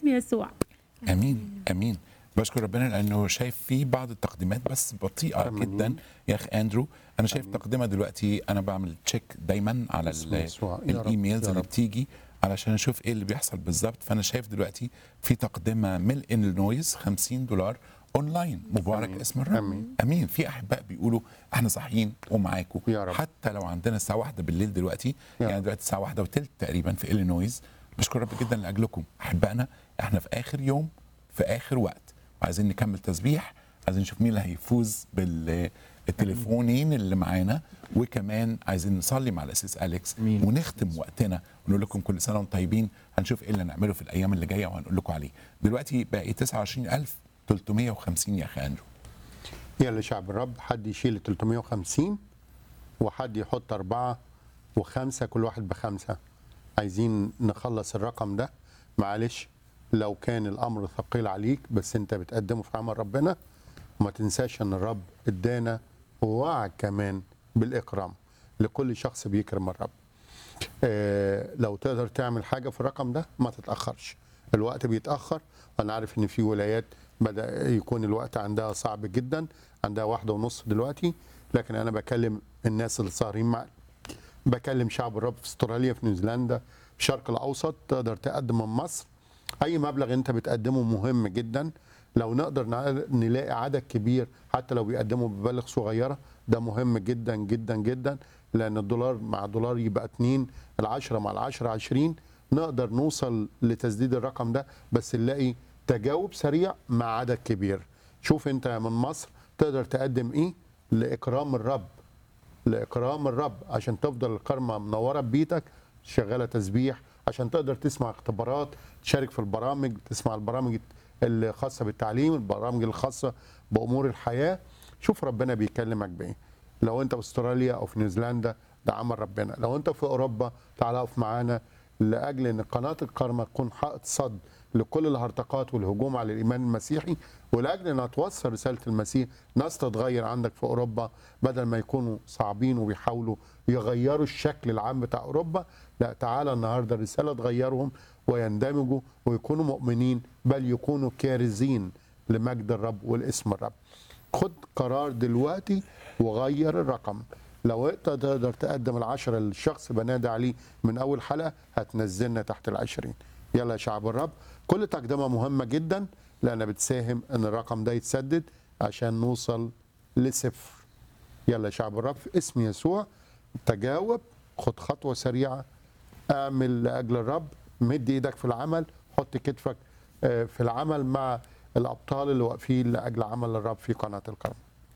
باسم يسوع امين امين بشكر ربنا لانه شايف في بعض التقديمات بس بطيئه آمين. جدا يا اخ اندرو انا شايف تقدمه دلوقتي انا بعمل تشيك دايما على باسم ال- يسوع. يا رب، الايميلز يا اللي رب. بتيجي علشان اشوف ايه اللي بيحصل بالظبط فانا شايف دلوقتي في تقدمه من النويز 50 دولار اونلاين مبارك آمين. اسم الرب آمين. امين في احباء بيقولوا احنا صاحيين ومعاكم يا رب. حتى لو عندنا الساعه واحدة بالليل دلوقتي يا يعني رب. دلوقتي الساعه واحدة وثلث تقريبا في الينويز بشكر رب جدا لاجلكم احبائنا احنا في اخر يوم في اخر وقت وعايزين نكمل تسبيح عايزين نشوف مين اللي هيفوز بالتليفونين اللي معانا وكمان عايزين نصلي مع الاسيس اليكس أمين. ونختم وقتنا ونقول لكم كل سنه وانتم طيبين هنشوف ايه اللي هنعمله في الايام اللي جايه وهنقول لكم عليه دلوقتي باقي 29350 يا اخي اندرو يلا شعب الرب حد يشيل 350 وحد يحط أربعة وخمسة كل واحد بخمسة عايزين نخلص الرقم ده معلش لو كان الأمر ثقيل عليك بس أنت بتقدمه في عمل ربنا وما تنساش أن الرب ادانا ووعد كمان بالإكرام لكل شخص بيكرم الرب آه، لو تقدر تعمل حاجه في الرقم ده ما تتاخرش الوقت بيتاخر وانا عارف ان في ولايات بدا يكون الوقت عندها صعب جدا عندها واحدة ونص دلوقتي لكن انا بكلم الناس اللي سهرين معانا بكلم شعب الرب في استراليا في نيوزيلندا في الشرق الاوسط تقدر تقدم من مصر اي مبلغ انت بتقدمه مهم جدا لو نقدر نع- نلاقي عدد كبير حتى لو بيقدموا بمبالغ صغيره ده مهم جدا جدا جدا لان الدولار مع دولار يبقى 2 العشرة مع العشرة 20 نقدر نوصل لتسديد الرقم ده بس نلاقي تجاوب سريع مع عدد كبير شوف انت من مصر تقدر تقدم ايه لاكرام الرب لاكرام الرب عشان تفضل الكرمه منوره ببيتك شغاله تسبيح عشان تقدر تسمع اختبارات تشارك في البرامج تسمع البرامج الخاصه بالتعليم البرامج الخاصه بامور الحياه شوف ربنا بيكلمك بايه لو انت في استراليا او في نيوزيلندا ده عمل ربنا لو انت في اوروبا تعال اقف معانا لاجل ان قناه الكرمه تكون حائط صد لكل الهرطقات والهجوم على الايمان المسيحي ولاجل انها توصل رساله المسيح ناس تتغير عندك في اوروبا بدل ما يكونوا صعبين وبيحاولوا يغيروا الشكل العام بتاع اوروبا لا تعالى النهارده الرساله تغيرهم ويندمجوا ويكونوا مؤمنين بل يكونوا كارزين لمجد الرب والاسم الرب خد قرار دلوقتي وغير الرقم لو انت تقدر تقدم العشرة للشخص بنادي عليه من اول حلقه هتنزلنا تحت العشرين يلا يا شعب الرب كل تقدمه مهمه جدا لانها بتساهم ان الرقم ده يتسدد عشان نوصل لصفر يلا يا شعب الرب في اسم يسوع تجاوب خد خطوه سريعه اعمل لاجل الرب مد ايدك في العمل حط كتفك آه، في العمل مع الابطال اللي واقفين لاجل عمل الرب في قناه الكرم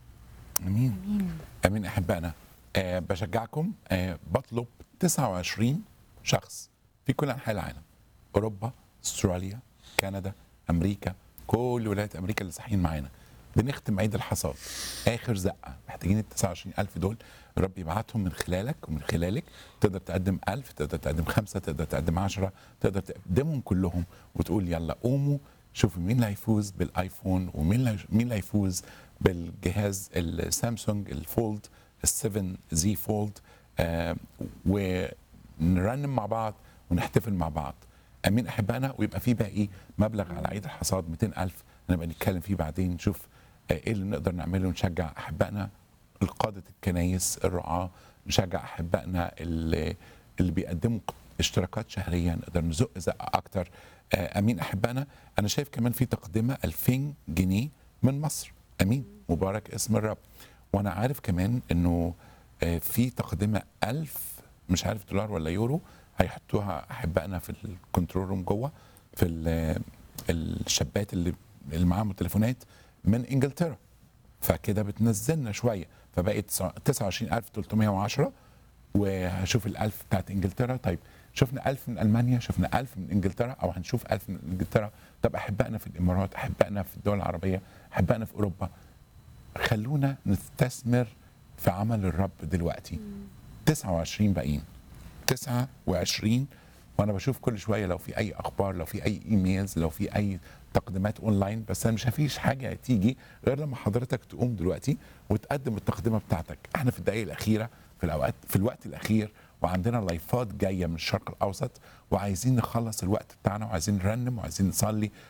امين امين احبائنا آه بشجعكم آه بطلب 29 شخص في كل انحاء العالم اوروبا استراليا كندا امريكا كل ولايات امريكا اللي صاحيين معانا بنختم عيد الحصاد اخر زقه محتاجين ال 29000 دول الرب يبعتهم من خلالك ومن خلالك تقدر تقدم 1000 تقدر تقدم خمسه تقدر تقدم 10 تقدر تقدمهم كلهم وتقول يلا قوموا شوفوا مين اللي هيفوز بالايفون ومين اللي مين اللي هيفوز بالجهاز السامسونج الفولد ال7 زي فولد آه ونرنم مع بعض ونحتفل مع بعض امين احبائنا ويبقى في باقي مبلغ على عيد الحصاد 200000 نبقى نتكلم فيه بعدين نشوف آه ايه اللي نقدر نعمله نشجع احبائنا القاده الكنايس الرعاه نشجع احبائنا اللي اللي بيقدموا اشتراكات شهريه نقدر نزق زقه اكتر آه امين احبائنا انا شايف كمان في تقدمه 2000 جنيه من مصر امين مبارك اسم الرب وانا عارف كمان انه آه، في تقدمه 1000 مش عارف دولار ولا يورو هيحطوها احبائنا في الكنترول روم جوه في ال- الشابات اللي اللي معاهم تليفونات من انجلترا فكده بتنزلنا شويه فبقت 29310 وهشوف الألف بتاعت انجلترا طيب شفنا ألف من ألمانيا شفنا ألف من إنجلترا أو هنشوف ألف من إنجلترا طب أحبائنا في الإمارات أحبائنا في الدول العربية أحبائنا في أوروبا خلونا نستثمر في عمل الرب دلوقتي 29 باقيين 29 وانا بشوف كل شويه لو في اي اخبار لو في اي ايميلز لو في اي تقديمات اونلاين بس انا مش هفيش حاجه تيجي غير لما حضرتك تقوم دلوقتي وتقدم التقدمه بتاعتك احنا في الدقائق الاخيره في الاوقات في الوقت الاخير وعندنا لايفات جايه من الشرق الاوسط وعايزين نخلص الوقت بتاعنا وعايزين نرنم وعايزين نصلي